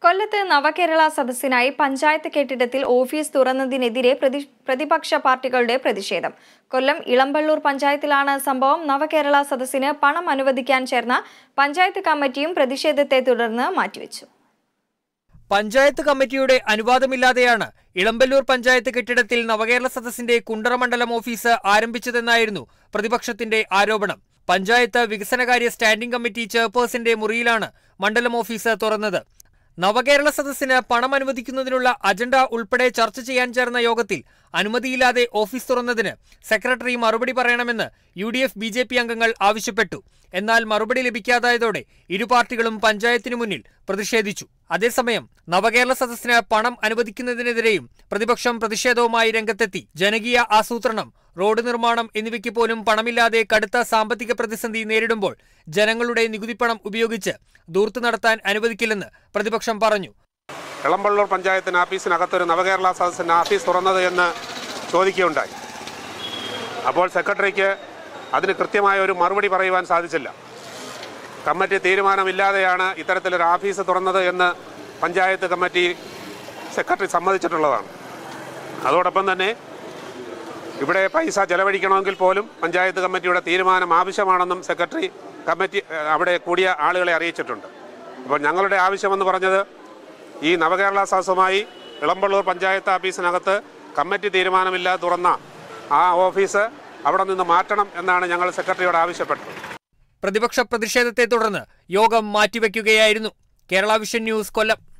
കൊല്ലത്ത് നവകേരള സദസ്സിനായി പഞ്ചായത്ത് കെട്ടിടത്തിൽ ഓഫീസ് തുറന്നതിനെതിരെ പ്രതി പ്രതിപക്ഷ പാർട്ടികളുടെ പ്രതിഷേധം കൊല്ലം ഇളമ്പള്ളൂർ പഞ്ചായത്തിലാണ് സംഭവം നവകേരള സദസ്സിന് പണം അനുവദിക്കാൻ ചേർന്ന പഞ്ചായത്ത് കമ്മിറ്റിയും പ്രതിഷേധത്തെ തുടർന്ന് മാറ്റിവെച്ചു പഞ്ചായത്ത് കമ്മിറ്റിയുടെ അനുവാദമില്ലാതെയാണ് ഇളമ്പല്ലൂർ പഞ്ചായത്ത് കെട്ടിടത്തിൽ നവകേരള സദസ്സിന്റെ കുണ്ടറ മണ്ഡലം ഓഫീസ് ആരംഭിച്ചതെന്നായിരുന്നു പ്രതിപക്ഷത്തിന്റെ ആരോപണം പഞ്ചായത്ത് വികസനകാര്യ സ്റ്റാൻഡിംഗ് കമ്മിറ്റി ചെയർപേഴ്സന്റെ മുറിയിലാണ് മണ്ഡലം ഓഫീസ് തുറന്നത് നവകേരള സദസ്സിന് പണം അനുവദിക്കുന്നതിനുള്ള അജണ്ട ഉൾപ്പെടെ ചർച്ച ചെയ്യാൻ ചേർന്ന യോഗത്തിൽ അനുമതിയില്ലാതെ ഓഫീസ് തുറന്നതിന് സെക്രട്ടറി മറുപടി പറയണമെന്ന് U D F B J P അംഗങ്ങൾ ആവശ്യപ്പെട്ടു എന്നാൽ മറുപടി ലഭിക്കാതായതോടെ ഇരു പാർട്ടികളും പഞ്ചായത്തിനു മുന്നിൽ പ്രതിഷേധിച്ചു അതേസമയം നവകേരള സദസ്സിന് പണം അനുവദിക്കുന്നതിനെതിരെയും പ്രതിപക്ഷം പ്രതിഷേധവുമായി രംഗത്തെത്തി ജനകീയ ആസൂത്രണം റോഡ് നിർമ്മാണം എന്നിവയ്ക്ക് പോലും പണമില്ലാതെ കടുത്ത സാമ്പത്തിക പ്രതിസന്ധി നേരിടുമ്പോൾ ജനങ്ങളുടെ നികുതിപ്പണം ഉപയോഗിച്ച് ദൂർത്ത് നടത്താൻ അനുവദിക്കില്ലെന്ന് പ്രതിപക്ഷം പറഞ്ഞു ഇളമ്പള്ളൂർ പഞ്ചായത്തിന് ആഫീസിനകത്തൊരു നവകേരള സദസ്സിന് ആഫീസ് തുറന്നത് എന്ന് ചോദിക്കുകയുണ്ടായി അപ്പോൾ സെക്രട്ടറിക്ക് അതിന് കൃത്യമായ ഒരു മറുപടി പറയുവാൻ സാധിച്ചില്ല കമ്മിറ്റി തീരുമാനമില്ലാതെയാണ് ഇത്തരത്തിലൊരു ആഫീസ് തുറന്നത് എന്ന് പഞ്ചായത്ത് കമ്മിറ്റി സെക്രട്ടറി സമ്മതിച്ചിട്ടുള്ളതാണ് അതോടൊപ്പം തന്നെ ഇവിടെ പൈസ ചെലവഴിക്കണമെങ്കിൽ പോലും പഞ്ചായത്ത് കമ്മിറ്റിയുടെ തീരുമാനം ആവശ്യമാണെന്നും സെക്രട്ടറി കമ്മിറ്റി ഏഹ്, അവിടെ കൂടിയ ആളുകളെ അറിയിച്ചിട്ടുണ്ട് അപ്പോൾ ഞങ്ങളുടെ ആവശ്യമെന്ന് പറഞ്ഞത് ഈ നവകേരള സദസ്സുമായി ഇളമ്പള്ളൂർ പഞ്ചായത്ത് ഓഫീസിനകത്ത് കമ്മിറ്റി തീരുമാനമില്ലാതെ തുറന്ന ആ ഓഫീസ് അവിടെ നിന്ന് മാറ്റണം എന്നാണ് ഞങ്ങൾ സെക്രട്ടറിയോട് ആവശ്യപ്പെട്ടത് പ്രതിപക്ഷ പ്രതിഷേധത്തെ തുടർന്ന് യോഗം മാറ്റിവെക്കുകയായിരുന്നു കേരള വിഷൻ ന്യൂസ് കൊല്ലം